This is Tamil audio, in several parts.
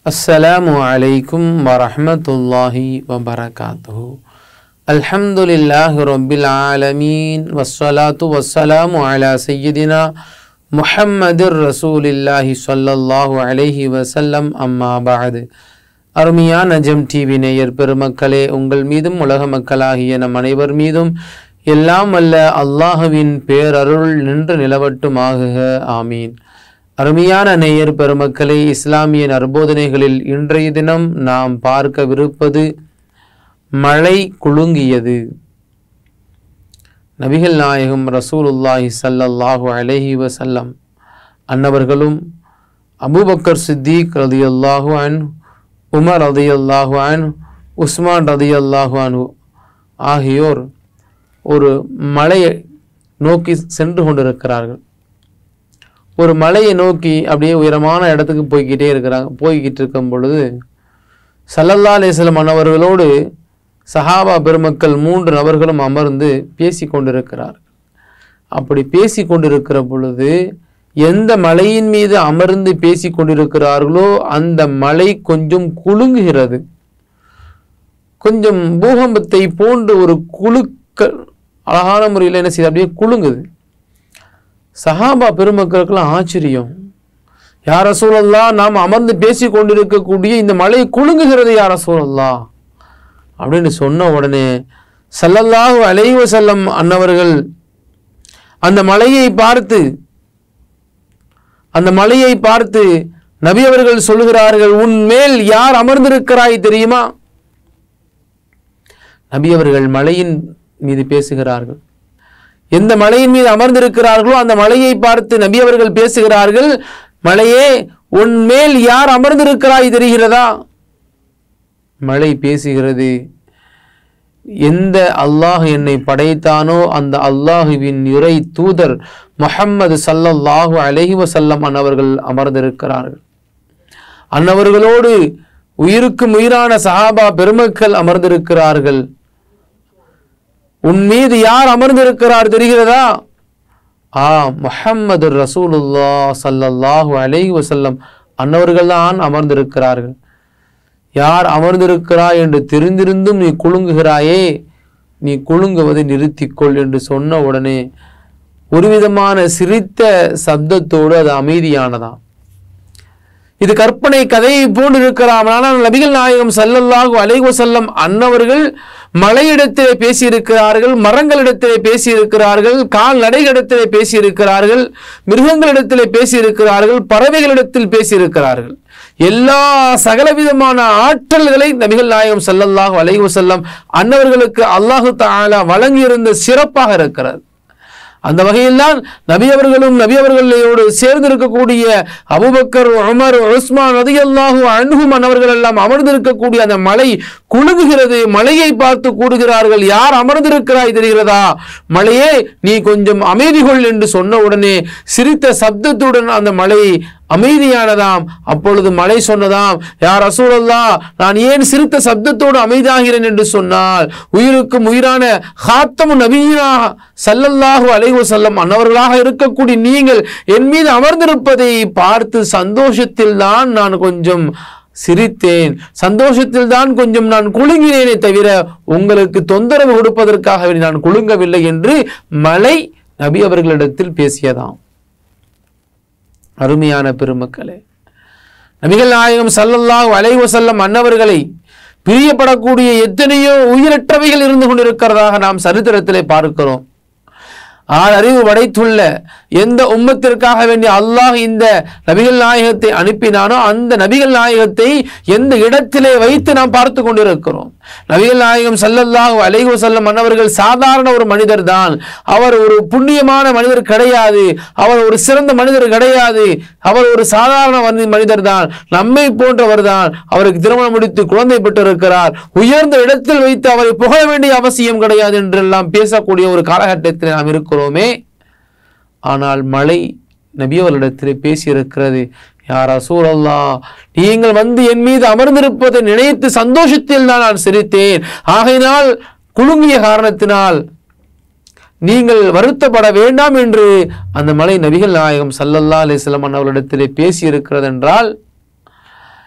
السلام عليكم ورحمة الله وبركاته الحمد لله رب العالمين والصلاة والسلام على سيدنا محمد رسول الله صلى الله عليه وسلم أما بعد அருமையான நஜம் டிவி நேயர் பெருமக்களே உங்கள் மீதும் உலக மக்களாகிய நம் அனைவர் மீதும் எல்லாம் அல்ல அல்லாஹுவின் பேரருள் நின்று நிலவட்டுமாகுக ஆமீன் அருமையான நேயர் பெருமக்களே இஸ்லாமிய நற்போதனைகளில் இன்றைய தினம் நாம் பார்க்கவிருப்பது மழை குலுங்கியது நபிகள் நாயகம் ரசூலுல்லாஹி ஸல்லல்லாஹு அலைஹி வஸல்லம் அன்னவர்களும் அபூபக்கர் சித்திக் ரதியல்லாஹு அன் உமர் ரதியல்லாஹு அன் உஸ்மான் ரதியல்லாஹு அன்ஹு ஆகியோர் ஒரு மலையை நோக்கி சென்று கொண்டிருக்கிறார்கள் ஒரு மலையை நோக்கி அப்படியே உயரமான இடத்துக்கு போய்கிட்டே இருக்கிறாங்க போய்கிட்டு இருக்கும் பொழுது சல்லல்லா அலிஸ்லம் அன்னவர்களோடு சஹாபா பெருமக்கள் மூன்று நபர்களும் அமர்ந்து பேசி கொண்டிருக்கிறார்கள் அப்படி பேசி கொண்டிருக்கிற பொழுது எந்த மலையின் மீது அமர்ந்து பேசி கொண்டிருக்கிறார்களோ அந்த மலை கொஞ்சம் குலுங்குகிறது கொஞ்சம் பூகம்பத்தை போன்று ஒரு குலுக்க அழகான முறையில் என்ன செய்யுது அப்படியே குலுங்குது சஹாபா பெருமக்களுக்கெல்லாம் ஆச்சரியம் யார சூழல்லா நாம் அமர்ந்து பேசி கொண்டிருக்கக்கூடிய இந்த மலை குலுங்குகிறது யார சூழல்லா அப்படின்னு சொன்ன உடனே சல்லல்லாஹு அலைஹி வஸல்லம் அன்னவர்கள் அந்த மலையை பார்த்து அந்த மலையை பார்த்து நபி அவர்கள் சொல்லுகிறார்கள் உன் மேல் யார் அமர்ந்திருக்கிறாய் தெரியுமா நபி அவர்கள் மலையின் மீது பேசுகிறார்கள் எந்த மலையின் மீது அமர்ந்திருக்கிறார்களோ அந்த மலையை பார்த்து நபி அவர்கள் பேசுகிறார்கள் மலையே உன் மேல் யார் அமர்ந்திருக்கிறாய் தெரிகிறதா மலை பேசுகிறது எந்த அல்லாஹ் என்னை படைத்தானோ அந்த அல்லாஹுவின் இறை தூதர் முஹம்மது சல்லல்லாஹு அலைஹி வசல்லம் அன்னவர்கள் அமர்ந்திருக்கிறார்கள் அன்னவர்களோடு உயிருக்கும் உயிரான சஹாபா பெருமக்கள் அமர்ந்திருக்கிறார்கள் உன் மீது யார் அமர்ந்திருக்கிறார் தெரிகிறதா ஆ முஹம்மது ரசூலுல்லா சல்லல்லாஹு அலைஹி வசல்லம் அன்னவர்கள் தான் அமர்ந்திருக்கிறார்கள் யார் அமர்ந்திருக்கிறாய் என்று தெரிந்திருந்தும் நீ குலுங்குகிறாயே நீ குலுங்குவதை நிறுத்திக்கொள் என்று சொன்ன உடனே ஒரு விதமான சிரித்த சப்தத்தோடு அது அமைதியானதாம் இது கற்பனை கதையை போன்று இருக்கலாம் ஆனால் நபிகள் நாயகம் சல்லல்லாஹு அலைஹி வஸல்லம் அன்னவர்கள் மலையிடத்திலே பேசியிருக்கிறார்கள் மரங்களிடத்திலே பேசியிருக்கிறார்கள் கால்நடைகளிடத்திலே பேசியிருக்கிறார்கள் மிருகங்களிடத்திலே பேசியிருக்கிறார்கள் பறவைகளிடத்தில் பேசியிருக்கிறார்கள் எல்லா சகலவிதமான ஆற்றல்களை நபிகள் நாயகம் சல்லல்லாஹு அலைஹி வஸல்லம் அன்னவர்களுக்கு அல்லாஹு தாலா வழங்கியிருந்த சிறப்பாக இருக்கிறது அந்த வகையில்தான் நபி அவர்களும் நபி அவர்களோடு சேர்ந்து இருக்கக்கூடிய அபுபக்கர் உமர் உஸ்மான் ரதியல்லாஹு அன்ஹும் அன்னவர்கள் எல்லாம் அமர்ந்திருக்கக்கூடிய அந்த மலை குலுங்குகிறது மலையை பார்த்து கூடுகிறார்கள் யார் அமர்ந்திருக்கிறாய் தெரிகிறதா மலையே நீ கொஞ்சம் அமைதி கொள் என்று சொன்ன உடனே சிரித்த சப்தத்துடன் அந்த மலை அமைதியானதாம் அப்பொழுது மலை சொன்னதாம் யார் அசூரல்லா நான் ஏன் சிரித்த சப்தத்தோடு அமைதியாகிறேன் என்று சொன்னால் உயிருக்கும் உயிரான ஹாத்தமு நவீனா சல்லல்லாஹு அலைஹு செல்லம் அன்னவர்களாக இருக்கக்கூடிய நீங்கள் என் மீது அமர்ந்திருப்பதை பார்த்து சந்தோஷத்தில் தான் நான் கொஞ்சம் சிரித்தேன் சந்தோஷத்தில் தான் கொஞ்சம் நான் குலுங்கினேனே தவிர உங்களுக்கு தொந்தரவு கொடுப்பதற்காக நான் குலுங்கவில்லை என்று மலை நபி அவர்களிடத்தில் பேசியதாம் அருமையான பெருமக்களே நபிகள் நாயகம் சல்லல்லாஹு அலைஹி வஸல்லம் அன்னவர்களை பிரியப்படக்கூடிய எத்தனையோ உயிரற்றவைகள் இருந்து கொண்டிருக்கிறதாக நாம் சரித்திரத்திலே பார்க்கிறோம் ஆறு அறிவு படைத்துள்ள எந்த உம்மத்திற்காக வேண்டிய அல்லாஹ் இந்த நபிகள் நாயகத்தை அனுப்பினானோ அந்த நபிகள் நாயகத்தை எந்த இடத்திலே வைத்து நாம் பார்த்து கொண்டிருக்கிறோம் நபிகள் நாயகம் சல்லல்லாஹு அலைஹி வஸல்லம் மன்னவர்கள் சாதாரண ஒரு மனிதர் தான் அவர் ஒரு புண்ணியமான மனிதர் கிடையாது அவர் ஒரு சிறந்த மனிதர் கிடையாது அவர் ஒரு சாதாரண மனி- மனிதர் தான் நம்மை போன்றவர் தான் அவருக்கு திருமணம் முடித்து குழந்தை பெற்றிருக்கிறார் உயர்ந்த இடத்தில் வைத்து அவரை புகழ வேண்டிய அவசியம் கிடையாது என்றெல்லாம் பேசக்கூடிய ஒரு காலகட்டத்தில் நாம் இருக்கிறோமே ஆனால் மழை நபியவர்களிடத்தில் பேசியிருக்கிறது யார் அசூரல்லா நீங்கள் வந்து என் மீது அமர்ந்திருப்பதை நினைத்து சந்தோஷத்தில் தான் நான் சிரித்தேன் ஆகையினால் குலுங்கிய காரணத்தினால் நீங்கள் வருத்தப்பட வேண்டாம் என்று அந்த மலை நபிகள் நாயகம் சல்லல்லா அலிஸ்லாம் அவர்களிடத்திலே பேசியிருக்கிறது என்றால்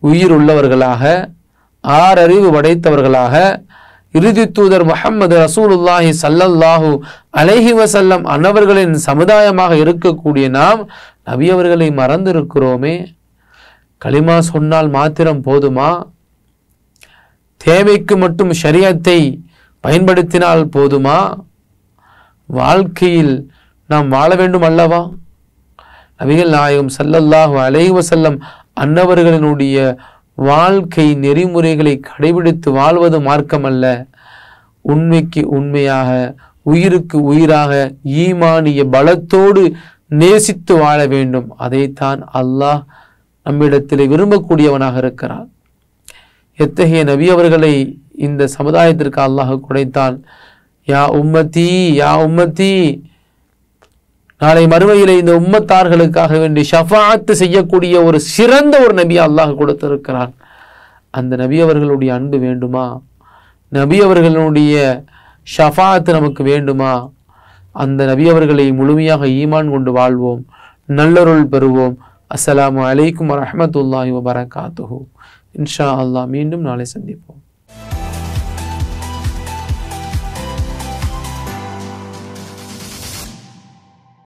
உயிர் உள்ளவர்களாக ஆறறிவு படைத்தவர்களாக இறுதி தூதர் முஹம்மது ரசூலுல்லாஹி ஸல்லல்லாஹு அலைஹி வஸல்லம் அன்னவர்களின் சமுதாயமாக இருக்கக்கூடிய நாம் நபி அவர்களை மறந்திருக்கிறோமே களிமா சொன்னால் மாத்திரம் போதுமா தேவைக்கு மட்டும் ஷரியத்தை பயன்படுத்தினால் போதுமா வாழ்க்கையில் நாம் வாழ வேண்டும் அல்லவா நபிகள் நாயகம் ஸல்லல்லாஹு அலைஹி வஸல்லம் அன்னவர்களினுடைய வாழ்க்கை நெறிமுறைகளை கடைபிடித்து வாழ்வது மார்க்கம் அல்ல உண்மைக்கு உண்மையாக உயிருக்கு உயிராக ஈமானிய பலத்தோடு நேசித்து வாழ வேண்டும் அதைத்தான் அல்லாஹ் நம்மிடத்தில் விரும்பக்கூடியவனாக இருக்கிறான் எத்தகைய நபி அவர்களை இந்த சமுதாயத்திற்கு அல்லாஹ் குடைத்தான் யா உம்மத்தி யா உம்மத்தி நாளை மறுமையிலே இந்த உம்மத்தார்களுக்காக வேண்டி ஷஃபாத்து செய்யக்கூடிய ஒரு சிறந்த ஒரு நபி அல்லாஹ் கொடுத்திருக்கிறான் அந்த நபி அவர்களுடைய அன்பு வேண்டுமா நபி அவர்களுடைய ஷஃபாத்து நமக்கு வேண்டுமா அந்த நபி அவர்களை முழுமையாக ஈமான் கொண்டு வாழ்வோம் நல்லருள் பெறுவோம் அஸ்ஸலாமு அலைக்கும் வரஹ்மத்துல்லாஹி வபரகாத்துஹு இன்ஷா அல்லாஹ் மீண்டும் நாளை சந்திப்போம்